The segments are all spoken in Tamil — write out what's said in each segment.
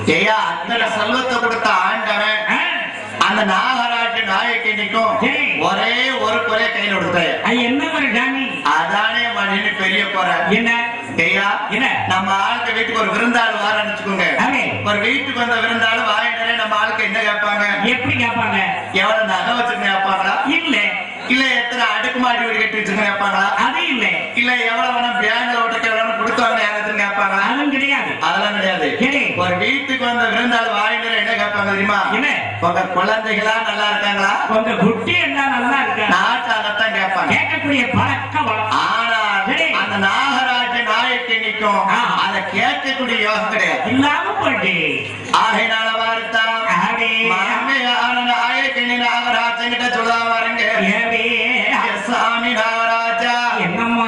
ஐயா அத்தனை செல்வத்தை கொடுத்த ஆண்டவன் ஆ, அந்த நாகராஜ நாயக்கினிக்கும் சரி. ஒரே ஒரு குறைய கையில கொடுத்தாரு அது என்ன ஒரு சாமி அதானே மணின்னு பெரிய குறை என்ன ஐயா என்ன? நம்ம ஆளுக்கு வீட்டுக்கு ஒரு விருந்தாள் வாரன்னு வச்சுக்கோங்க ஆமே. ஒரு வீட்டுக்கு வந்த விருந்தாள் வாங்கிட்டு நம்ம ஆளுக்கு என்ன கேட்பாங்க எப்படி கேட்பாங்க எவ்வளவு நகை வச்சிருக்க கேட்பாங்களா இல்ல இல்ல எத்தனை அடுக்குமாடி வீடு கட்டி வச்சிருக்க கேட்பாங்களா அது இல்ல இல்ல எவ்வளவு வேணா பேங்க்ல ஓட்டக்க எவ்வளவு கொடுத்தவங்க யாராச்சும் கேட்பாங்களா அதுவும் கிடையாது அதெல்லாம் கிடையாது சரி. ஒரு வீட்டுக்கு வந்த விருந்தாள் வாங்கிட்டு என்ன கேட்பாங்க தெரியுமா என்ன? உங்க குழந்தைகளா நல்லா இருக்காங்களா உங்க குட்டி எல்லாம் நல்லா இருக்கா நாட்டாகத்தான் கேட்பாங்க கேட்கக்கூடிய பழக்க வழக்கம் ஆனால் சரி. அந்த நாகராஜ நாயக்கினிக்கும் ஆ. அதை கேட்கக்கூடிய யோகம் கிடையாது இல்லாம போயிட்டு ஆகையினால வார்த்தா ஆடே. மாமையான நாயக்கினி நாகராஜன் கிட்ட சொல்ல வரங்க ஏடே. சாமி நாகராஜா என்னம்மா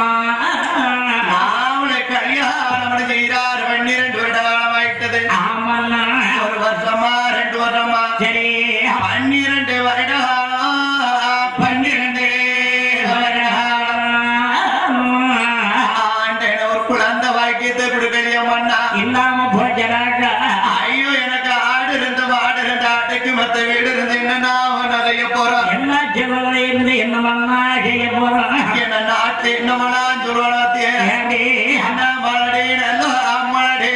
நாமளை கல்யாணம் செய்தார் பன்னிரண்டு வருட காலம் ஆயிட்டது ஆமண்ணா ஒரு வருஷமா ரெண்டு வருஷமா சரி பன்னிரண்டு வருட காலம் பன்னிரண்டு வருட காலம் ஆண்டன ஒரு குழந்தை வாக்கியத்தை கொடுக்கலையா மண்ணா இல்லாம போச்சராக்கா ஐயோ எனக்கு ஆடு இருந்து மாடு இருந்து ஆட்டுக்கு மத்த வீடு இருந்து என்னன்னா நிறைய போறோம் எல்லா செல்வங்களை இருந்து என்னமண்ணா செய்ய போறோம் என்ன நாட்டு என்னமனா சொல்லுவானே ஏடே. என்ன மலடி நல்ல அம்மடி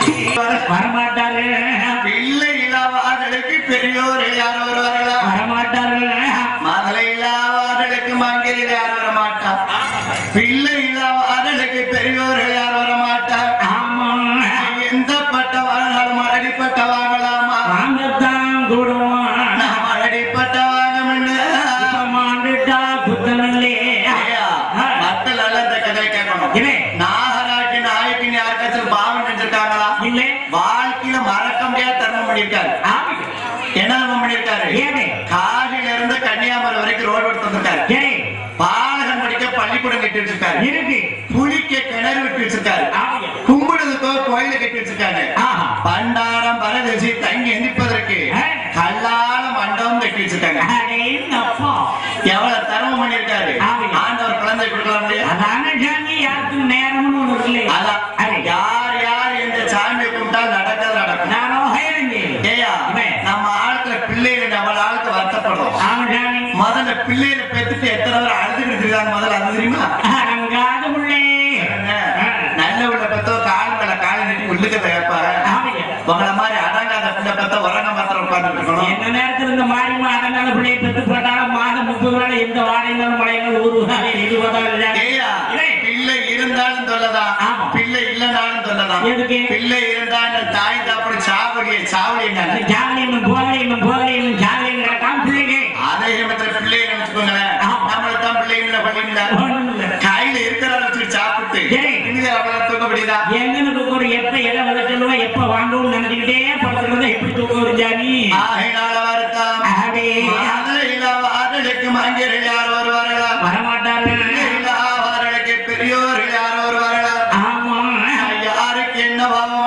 வரமாட்டாரு பிள்ளை இல்லாதவர்களுக்கு பெரியோர் யார் வருவார்களா வரமாட்டாரு மகளை இல்லாதவர்களுக்கு மங்கையில் யார் வர மாட்டார் பிள்ளை இல்லாதவர்களுக்கு பெரியோர்கள் யார் வர மாட்டார் ஆமா எந்த பட்டவானாலும் அடிப்பட்ட வாங்கலாமா வாங்கத்தான் கூடுவோம் நாம் அடிப்பட்ட வாங்கமுன்னு மாண்டுட்டா புத்தனல்லே ஐயா, மக்கள் எல்லாம் இந்த கதையை கேட்கணும் இல்லை. நாகராஜன் நாயக்கின் யாருக்காச்சும் பாவம் செஞ்சிருக்காங்களா இல்லை வாழ்க்கையில மறக்க முடியாத தர்மம் பண்ணிருக்காரு ஆமா. என்ன தர்மம் பண்ணிருக்காரு ஏடே. காசில இருந்து கன்னியாகுமரி வரைக்கும் ரோடு எடுத்து வந்திருக்காரு சரி பாலகம் படிக்க பள்ளிக்கூடம் கட்டி வச்சிருக்காரு இருக்கு குளிக்க கிணறு விட்டு வச்சிருக்காரு ஆமா. கும்பிடுறதுக்கோ கோயில கட்டி வச்சிருக்காரு ஆஹா. பண்டாரம் பரதேசி தங்கி எந்திப்பதற்கு ஆ. கல்லால மண்டபம் கட்டி வச்சிருக்காங்க அடேங்கப்பா. எவ்வளவு தர்மம் பண்ணிருக்காரு ஆமா. ஆண்டவர் குழந்தை கொடுக்கலாம் முடியாது அதான சாமி யாருக்கும் நேரம்னு ஒண்ணு இருக்குல்லே. அதான் அடே. யார் யார் இந்த சாமியை கும்பிட்டா நடக்கிறது நடக்கும் நானோ ஹைரஞ்சி. ஏயா இவன். நம்ம ஆளுக்குல பிள்ளைகள் நம்ம ஆளுக்கு வருத்தப்படுறோம் ஆமா சாமி. முதல்ல பிள்ளைகளை பெத்துட்டு எத்தனை பேர் அழுதுகிட்டு இருக்காங்க முதல்ல அது தெரியுமா அடங்காத புள்ளே. என்ன? நல்ல உள்ள பெத்தோ கால் மேல கால் நீட்டி உள்ளுக்கத்தை கேட்பாரு ஆமையா. உங்களை மாதிரி அடங்காத பிள்ளை பெத்த உறங்க மாத்திரம் உட்கார்ந்து இருக்கணும் என்ன நேரத்துல இந்த மாறி அதனால பிள்ளையை பெத்து போட்டாலும் மாதம் முப்பது நாள் எந்த வாடையினாலும் மழையினாலும் ஒரு வாழை இருபதாயிரம் ஏயா இல்லை. பிள்ளை இருந்தாலும் சொல்லலாம் ஆமா. பிள்ளை இல்லைனாலும் சொல்லலாம் எதுக்கு? பிள்ளை இருந்தாலும் தாய் தாப்படி சாவடிய சாவடி ஜாலியும் போகலையும் போகலையும் ஜாலியும் கிடக்காம பிள்ளைங்க அதே சமயத்துல பிள்ளை வச்சுக்கோங்களேன் ஆமா. நம்மளுக்கு தான் பிள்ளை இல்லை பள்ளி இல்லை ஒண்ணும் இல்ல. கையில இருக்கிற வச்சுட்டு சாப்பிட்டு சரி. இனிமே அவ்வளவு தூக்க முடியுதா எங்களுக்கு ஒரு எப்ப எதை விதக்கணும் எப்ப வாங்கணும்னு நினைச்சுக்கிட்டே படுத்துக்கிறத எப்படி தூக்கம் வருஞ்சா நீ ஆகையினால வருத்தம் ஆகவே மதுரையில வாரலுக்கு மங்கிறல் யார் வருவார்களா வரமாட்டாரு பிள்ளையில வாரலுக்கு பெரியோர்கள் யார் வருவார்களா ஆமா யாருக்கு என்ன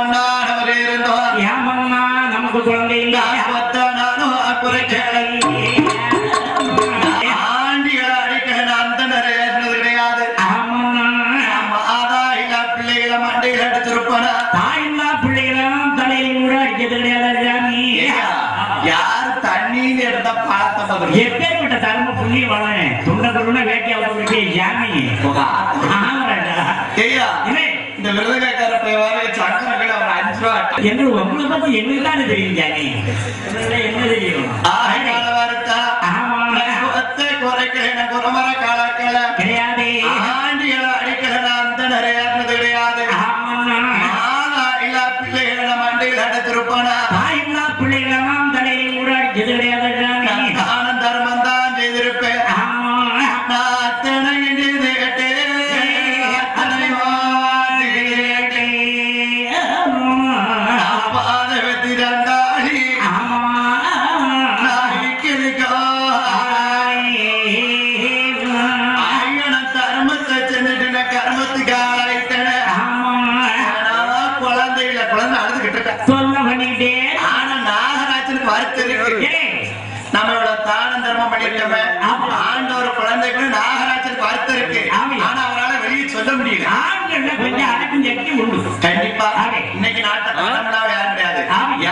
பாவம் இருந்தோம் ஏமம்மா நமக்கு குழந்தை இல்லை நானும் குறைக்கலை ஆண்டிகளை அடிக்கல அந்த நிறைய கிடையாது ஆமாண்ணா. மாதா இல்ல பிள்ளைகளை மண்டையில் அடிச்சிருப்பானா தாயில்லா பிள்ளைகளும் தலையில கூட அடிக்கிறது கிடையாது சாமி ஏய்யா, யார் தண்ணீர் எடுத்தா பார்த்த பதில் எப்பேற்பட்ட தர்ம புள்ளி வளன் துண்ட துருண வேட்டி அவங்க சாமி ஆமாடா ஐயா இல்லை இந்த விருதுகாக்கார வர சக்கரங்கள் அவர் அஞ்சு ரூபா என்று உங்களை பத்தி எங்களுக்கு தானே தெரியும் ஜானி உங்களுக்கு என்ன தெரியும் ஆகையால வார்த்தா ஆமா குலத்தை குறைக்கல குறமர காலக்கல கிடையாதே ஆண்டிகளை அடிக்கல அந்த நிறைய கிடையாது ஆமாண்ணா. மாதா இல்ல பிள்ளைகளை மண்டையில் அடைச்சிருப்பானா தாயில்லா பிள்ளைகளெல்லாம் தலையில கூட அடிச்சது கிடையாது ஜானி தானம் தர்மம் தான் செய்திருப்பேன் ஆமா நான் அத்தனை செய்து கேட்டேன் அத்தனை வாசி கேட்டேன் அப்பாத வெத்திரண்டாடி ஐயன தர்மத்தை செஞ்சுட்டு நான் கர்மத்துக்கு ஆளாயிட்டேன் குழந்தை இல்ல குழந்தை அழுதுகிட்டு சொல்ல பண்ணிட்டே ஆனா நாகராஜனுக்கு வருத்தம் இருக்கு நம்மளோட தானம் தர்மம் பண்ணிருக்கோமே ஆமா. ஆண்டவர் குழந்தைக்கு நாகராஜனுக்கு வருத்தம் இருக்கு ஆமா. ஆனா அவரால் வெளியே சொல்ல முடியல ஆண்கள்ல கொஞ்சம் அடக்கம் சக்தி உண்டு கண்டிப்பா ஆமா. இன்னைக்கு நாட்டை கடவுளாக யாரும் கிடையாது ஆமா.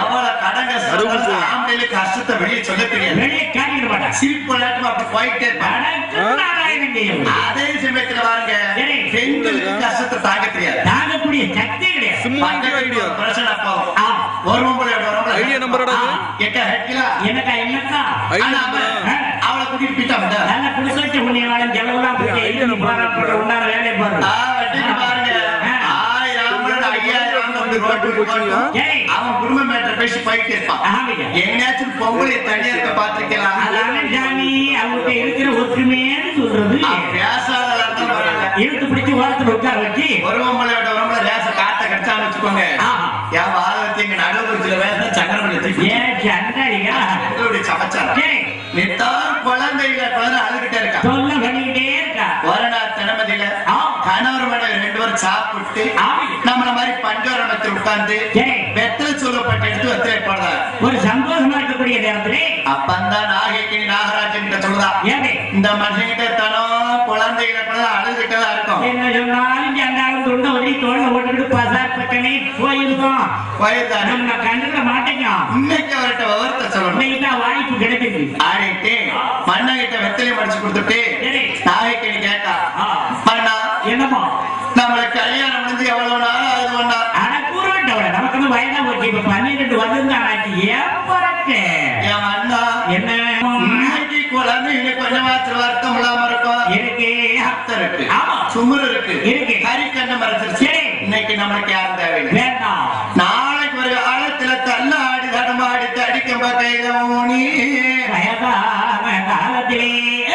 பேசுறது ஆம்பளைக்கு கஷ்டத்தை வெளியே சொல்ல தெரியாது வெளியே காட்டிட மாட்டான் சிரிப்பு விளையாட்டு அப்படி போயிட்டே இருப்பாங்க அடக்கு நாராயணன் தேவன். அதே சமயத்துல பாருங்க பெண்களுக்கு கஷ்டத்தை தாங்க தெரியாது தாங்கக்கூடிய சக்தி கிடையாது சும்மா ஐடியா பிரச்சனை போகும் ஆ, ஒரு பொம்பளை ஒரு பொம்பளை ஐடியா நம்பரோட எட்ட ஹெட்ல என்னக்கா என்னக்கா ஆனா அவன் அவளை கூட்டிட்டு போயிட்டான் நல்ல குடிச்சு வச்ச புண்ணியவாளன் செலவுலாம் போட்டு எழுதி பாராட்டு உண்டான வேலையை பாரு ஆ, வெட்டிட்டு பாருங்க ஆயிரம் ஆம்பளை, ஐயாயிரம் ஆம்பளை ரோட்டுக்கு போகணும். ஏய், அவன் குடும்ப மேட்டர் பேசி போயிட்டே இருப்பான் ஆமாய்யா. எங்கேயாச்சும் பொம்பளை தனியா இருக்க பாத்திருக்கலாம் அதானே சாமி அவங்ககிட்ட இருக்கிற ஒற்றுமைன்னு சொல்றது பேசாத பரவாயில்ல இழுத்து பிடிச்சு ஓரத்துல உட்கார வச்சு ஒரு பொம்பளையோட ஒரு பொம்பளை ரேச காத்த கடிச்சான்னு வச்சுக்கோங்க ஆஹா. என் வாழ வச்சு இங்க நடுவுல வேற சங்கரமணி தூக்கி ஏன் சண்டாடிக்கா எங்களுடைய சமைச்சார் ஏய், நித்தான் குழந்தைங்க குழந்தை அழுகிட்டே இருக்கா சொல்ல பண்ணிக்கிட்டே இருக்கா ஒரு நாள் தினமதியில ஆ. கணவர் மனைவி ரெண்டு பேரும் சாப்பிட்டு ஆமாய்யா. நம்மள மாதிரி பஞ்சோரணத்தில் உட்கார்ந்து ஏய், வெத்தலை சொல்லப்பட்டு எடுத்து வெத்தலை போடுறாரு ஒரு சந்தோஷமா இருக்கக்கூடிய நேரத்திலே அப்பந்தான் நாகைக்கு நாகராஜன் கிட்ட சொல்லுதா ஏமே இந்த மனுஷங்கிட்ட தனம் குழந்தைகளை கூட அழுதுகிட்டதா இருக்கும் என்ன சொன்னாலும் சண்டாலும் தொண்டை வலி தோல்ல ஓட்டுக்கிட்டு பசார் பக்கமே போயிருந்தோம் வயதான நம்ம கண்டுக்க மாட்டேங்கிறோம் இன்னைக்கு அவர்கிட்ட விவரத்தை சொல்லணும் இன்னைக்கு தான் வாய்ப்பு கிடைக்குது ஆடிட்டு மண்ணங்கிட்ட வெத்தலை மடிச்சு கொடுத்துட்டு சரி. நாகைக்கு கேட்டா ஆ, அண்ணா என்னமோ நம்மளுக்கு கல்யாணம் முடிஞ்சு எவ்வளவு நாள் ஆகுது அண்ணா அட கூறட்டவள நமக்கு வந்து வயதா போச்சு இப்ப பன்னிரெண்டு வந்திருந்தா ஆச்சு ஏன் பிறக்க என் அண்ணா என்ன இன்னைக்கு குழந்தை இன்னைக்கு கொஞ்சமாச்சு வருத்தம் இல்லாம இருக்கும் இருக்கு அத்தை இருக்கு ஆமா. சுமர் இருக்கு இருக்கு. கறிக்கண்ண மறைச்சிருச்சு சரி. இன்னைக்கு நம்மளுக்கு யாரும் தேவையில்லை வேண்டாம் நாளைக்கு ஒரு காலத்துல தள்ளாடி தடமாடி தடிக்கும் கையில ஊனி வயதான காலத்திலே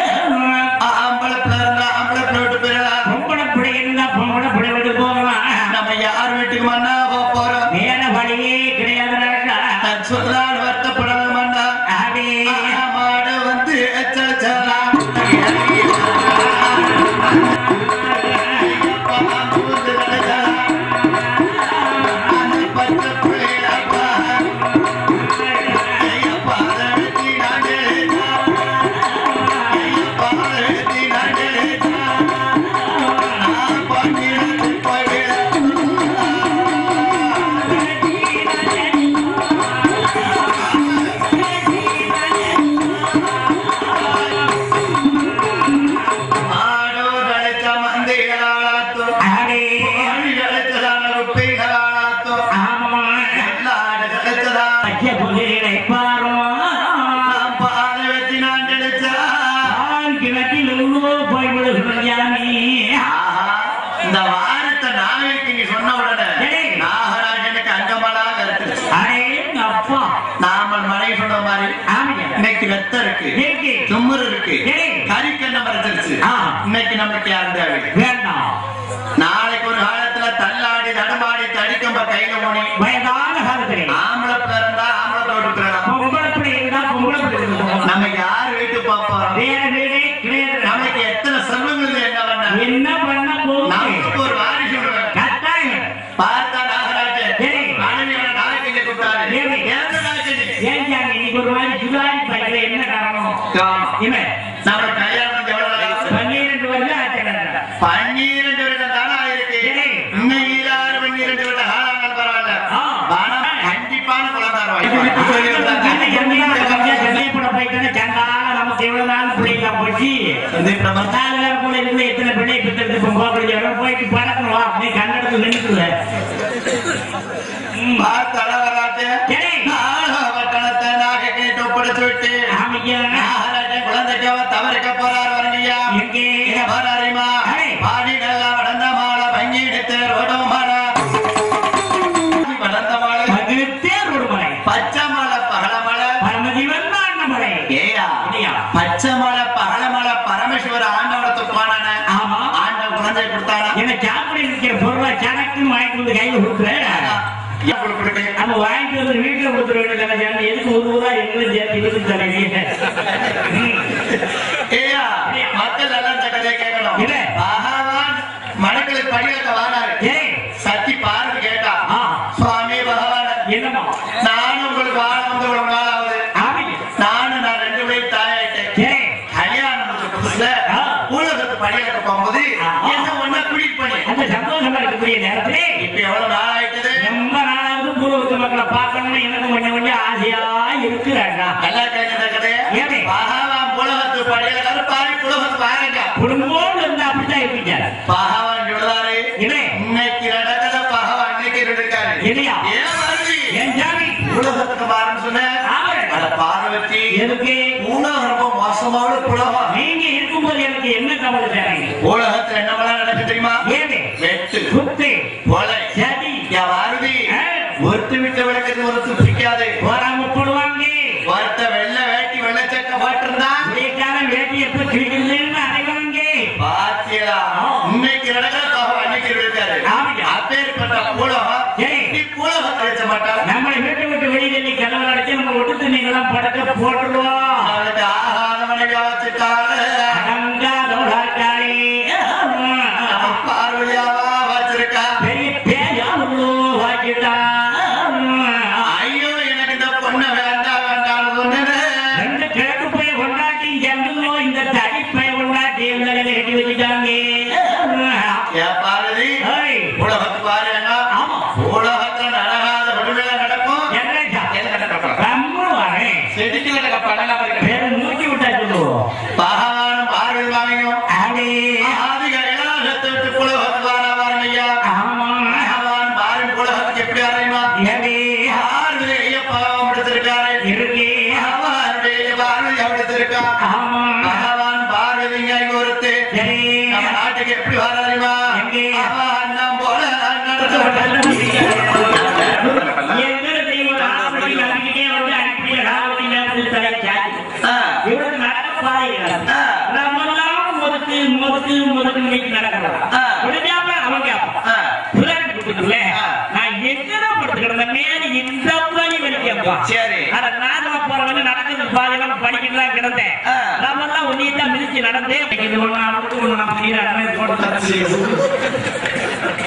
ஆம்பளை பிள்ளை இருந்தா ஆம்பளை பிள்ளை விட்டு போயிடலாம் பொம்பளை பிள்ளை இருந்தா பொம்பளை பிள்ளை விட்டு போகலாம் நம்ம யார் வீட்டுக்கு மண்ணா போக போறோம் வேற வழியே கிடையாது நான் சொல்லால் வருத்தப்படணும் மண்ணா அதே மாடு வந்து எச்சரிச்சலாம் பச்சை புள்ளையப்பா ஐயப்பா அழுத்தி நாடு ஐயப்பா அழுத்தி நாடு நான் பண்ணிட்டு போயிடுறேன் ஆடோர் அழைத்த மந்தைகளாளாத்தும் அதே கோழி அழைத்ததான ருப்பைகளாளாத்தும் ஆமா எல்லாடு அழைத்ததா பச்சை புலிகளை பாரோ நாம் பாலை வெட்டி நான் நினைச்சா ஆள் கிணற்றில் உள்ளோ போய் விடுகிறாமி ஆஹா, இந்த வாரத்தை நாளைக்கு நீ சொன்ன உடனே ஏய். நாகராஜனுக்கு அங்கமலாக இருக்கு அடே அப்பா நாம மனைவி சொன்ன மாதிரி ஆமையா இன்னைக்கு வெத்த இருக்கு இருக்கு தும்முரு இருக்கு ஏய். கறிக்கண்ண மறைச்சிருச்சு ஆ. இன்னைக்கு நமக்கு யாரும் தேவை வேண்டாம் நாளைக்கு ஒரு காலத்துல தள்ளாடி தடமாடி தடிக்கம்ப கையில போனி வயதான காலத்திலே ஆம்பளை பிறந்தா ஆம்பளை தோட்டு பிறந்தா பொம்பளை பிள்ளை இருந்தா பொம்பளை பிள்ளை இருக்கணும். நம்ம யார் வீட்டு போறோம் வேற வீடே கிடையாது நமக்கு எத்தனை செல்வங்கள் என்ன பண்ண என்ன பண்ண போகுது நமக்கு ஒரு வாரிசு வேணும். கட்டாயம் பார்த்தா நாகராஜன் ஏய். மனைவியோட நாளைக்கு இங்க கூப்பிட்டாரு ஏய். ஏன் நாகராஜன்? ஏன் சாமி இன்னைக்கு ஒரு மாதிரி சுதாரி பையன் என்ன காரணம் ஆமா. இவன் நம்ம கல்யாணம் எவ்வளவு நாள்? பன்னிரண்டு வருஷம் ஆச்சு பன்னிரண்டு வருடம் தானே ஆயிருக்கு ஏய். இன்னும் ஈராறு பன்னிரண்டு வருடம் ஆளானாலும் பரவாயில்ல ஆ. ஆனா கண்டிப்பான குழந்தை சந்தேகப்பட போயிட்டு சண்டால நமக்கு எவ்வளவு நாள் பிள்ளைங்க போச்சு நாலு பேர் போல இருந்து எத்தனை பிள்ளை பெற்றது இப்போ கோபுரம் போயிட்டு பழக்கணும் வா நீ கன்னடத்துல நின்றுக்குவ பட்டணத்தை நாக கேட்டு ஒப்படைச்சு விட்டு ஆமையா நாகராஜன் குழந்தைக்காவ தவறிக்க போறார் வரணியா எங்கே வராரிமா ஏய். பாடி நல்லா வளர்ந்த மாலை பங்கி எடுத்து ரோடம் மாலை வளர்ந்த மாலை பகிர்த்தேர் ஒரு மலை பச்சை மாலை பகல மாலை பரமஜீவன் தான் மலை ஏயா இல்லையா? பச்சை மாலை பகல மாலை பரமேஸ்வர ஆண்டவனத்துக்கு போனான ஆமா ஆண்டவன் குழந்தை கொடுத்தானா என்ன சாப்பிட இருக்கிற பொருளை சடக்குன்னு வாங்கிட்டு வந்து கையில கொடுக்குறேன் ஏன் கொடுக்குறது? நம்ம வாங்கிட்டு வந்து வீட்டுல கொடுத்துட வேண்டியது எதுக்கு ஒரு ஊரா எங்களுக்கு சேர்த்து இருக்கு தரீங்க ஏய்யா, மக்கள் எல்லாம் இந்த கதையை கேட்கணும். இல்ல. பகவான் மடங்களுக்கு படியேற்ற வாராரு. ஏய் சக்தி பார்வதி கேட்டா ஆ. சுவாமி பகவான் என்னமா நானும் உங்களுக்கு வாழ வந்து ஒரு நாள் ஆகுது ஆமையா நானும் நான் ரெண்டு பேரும் தாயாயிட்டேன் ஏய் கல்யாணம் முடிச்ச புதுசுல ஆ. ஊழகத்து படியேற்ற போகும்போது ஆ. என்ன ஒண்ணா குடிக்கு பண்ணி அந்த சந்தோஷமா இருக்கக்கூடிய நேரத்திலே இப்ப எவ்வளவு நாள் ஆயிட்டது ரொம்ப நாளாவது பூர்வத்து மக்களை பார்க்கணும்னு எனக்கு கொஞ்சம் கொஞ்சம் ஆசையா இருக்கிறாங்க நல்லா கேட்கிற கதையை ஏடி? பகவான் புலகத்து படியில கருப்பாரி புலகத்து பாருங்க குடும்போடு இருந்தா அப்படித்தான் இருப்பீங்க பகவான் சொல்றாரு இல்லை. இன்னைக்கு நடக்கிற பகவான் இன்னைக்கு இருக்காரு இல்லையா? ஏன் வருது என் சாமி உலகத்துக்கு பாருன்னு சொன்ன ஆமா. அட பார்வதி எதுக்கு உலகம் ரொம்ப மோசமான புலகம் நீங்க இருக்கும்போது எனக்கு என்ன கவலை தேவைங்க உலகத்துல என்னவெல்லாம் நடக்கு தெரியுமா ஏது வெட்டு குத்து கொலை சதி என் வாரதி ஆ. ஒருத்து விட்ட விளக்குறது ஒருத்து பிடிக்காது போறாம போடுவாங்க ஒருத்த வெள்ளை வேட்டி வெள்ளை சட்டை போட்டிருந்தா வீட்டான வேட்டி எப்ப கிழிக்கிறதுன்னு அறிவாங்க பாத்தியா இன்னைக்கு நடக்கிற பகவான் அன்னைக்கு இருக்காரு ஆமாய்யா. அப்பேற்பட்ட உலகம் ஏய். நீ உலகம் கிடைச்ச மாட்டான் நம்மளை வீட்டை விட்டு வெளியில நீ கதவை அடைச்சு நம்ம ஒட்டு தண்ணிங்கெல்லாம் படக்க போட்டுருவோம் அவனுக்கு ஆகாதவனை வச்சுட்டாரு அடங்காதவளாக்காளே பார்வதியாவா வச்சிருக்கா பெரிய பேயா வாக்கிட்டா ஐயோ எனக்கு இந்த பொண்ணு வேண்டாம் வேண்டாம் சொன்னது ரெண்டு கிழக்கு போய் கொண்டாட்டி ஜந்துலோ இந்த தடி போய் கொண்டாட்டி எங்களை கட்டி வச்சுட்டாங்க ஏன் பார்வதி ஏய், உலகத்து பாருங்க ஆமா. உலகத்துல நடக்காத விடுதலை நடக்கும் என்னடா? எது நடக்கும்? கம்மு வரேன். செடிக்கு நடக்க படலாம் இருக்கு. வேற மூச்சு விட்டா சொல்லுவோம். பகவான் பார்வதி வாங்கியும் அடே, ஆதிக இலாசத்தை விட்டு புலகத்து வாரா பாருங்க ஐயா ஆமா. பகவான் பாருங்க புலகத்துக்கு எப்படி அறையுமா ஏடே, யாருடைய பாவம் எடுத்திருக்காரு இருக்கே. பகவானுடைய பார்வதி எடுத்திருக்கா ஆமா. பகவான் பார்வதிங்க ஒருத்து சரி. நம்ம நாட்டுக்கு எப்படி வராருமா எங்கே? அவன் நம்ம போல நடத்த எங்களை தெய்வம் ராமபடி நம்பிக்கையே வந்து அனுப்பிய ராமபடி நேரத்தில் தலை சாத்தி. ஆ. இவருக்கு நடக்க பாருங்க. ஆ. நம்மெல்லாம் முதுக்கு, முதுக்கு, முதுக்குன்னு வீட்டு நடக்கிறோம். ஆ. முடிஞ்சாம அவன் கேட்பான். ஆ. புலன் கொடுத்துட்டுல, ஆ. நான் எங்கடா படுத்து கிடந்தேன்? மேல இந்த வலி வலிக்கப்பா. சரி. அட, நாசமா போறவங்க நடக்குது பாதையெல்லாம் படிக்கலாம் கிடந்தேன். ஆ. நாமெல்லாம் உன்னையத்தான் மிதிச்சு நடந்தேன். இது ஒண்ணு அவனுக்கு ஒண்ணு நம்ம நீர் அடமே போட்டு தரணும்.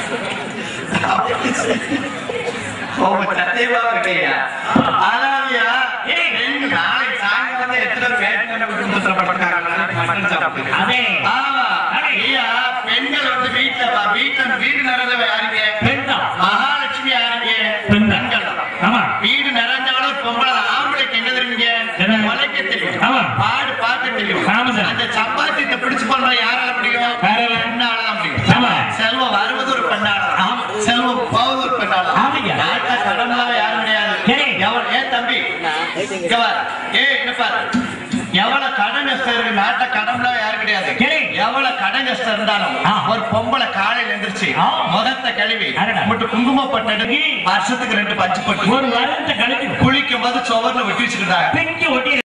உங்க சத்தியமா இருக்கையா அதாவியா ஏய். ரெண்டு நாளைக்கு சாயங்காலம் எத்தனை பேர் மட்டன் சாப்பிட்டு அதே ஆமா அடே. ஐயா பெண்கள் வந்து வீட்டுல வா- வீட்டுல வீடு நிறைஞ்சவ யாருங்க பெண்தான். மகாலட்சுமி யாருங்க பெண். பெண்கள் ஆமா. வீடு நிறைஞ்சாலும் பொம்பளை ஆம்பளைக்கு என்ன தெரியுங்க என்ன? உழைக்க தெரியும் ஆமா. பாடு பார்க்க தெரியும் ஆமா சார். அந்த சப்பாத்தியத்தை பிடிச்சு பண்ற யாரால முடியும் யாரால? பெண்ணால தான் முடியும் ஆமா. செல்வம் வருவது ஒரு பெண்ணால ஆமா. செல்வம் போவது ஒரு பெண்ணால ஆமாய்யா. நாட்டை கடமையாக யாரும் கிடையாது ஏய். எவன் ஏன் தம்பி இங்க பாரு. ஏய் இங்க பாரு எவ்வளவு கடன் கஷ்டம் இருக்கு நாட்டை கடம்லாம் யாரும் கிடையாது ஏய். எவ்வளவு கடன் கஷ்டம் இருந்தாலும் ஆ. ஒரு பொம்பளை காலையில எந்திரிச்சு ஆ. முகத்தை கழுவி அடடா. மட்டும் குங்குமப்பட்டு வருஷத்துக்கு ரெண்டு பஞ்சு பட்டு ஒரு வருடத்தை கழிச்சு குளிக்கும் போது சுவர்ல வெட்டி வச்சுக்கிட்டாங்க பெஞ்சு ஒட்டி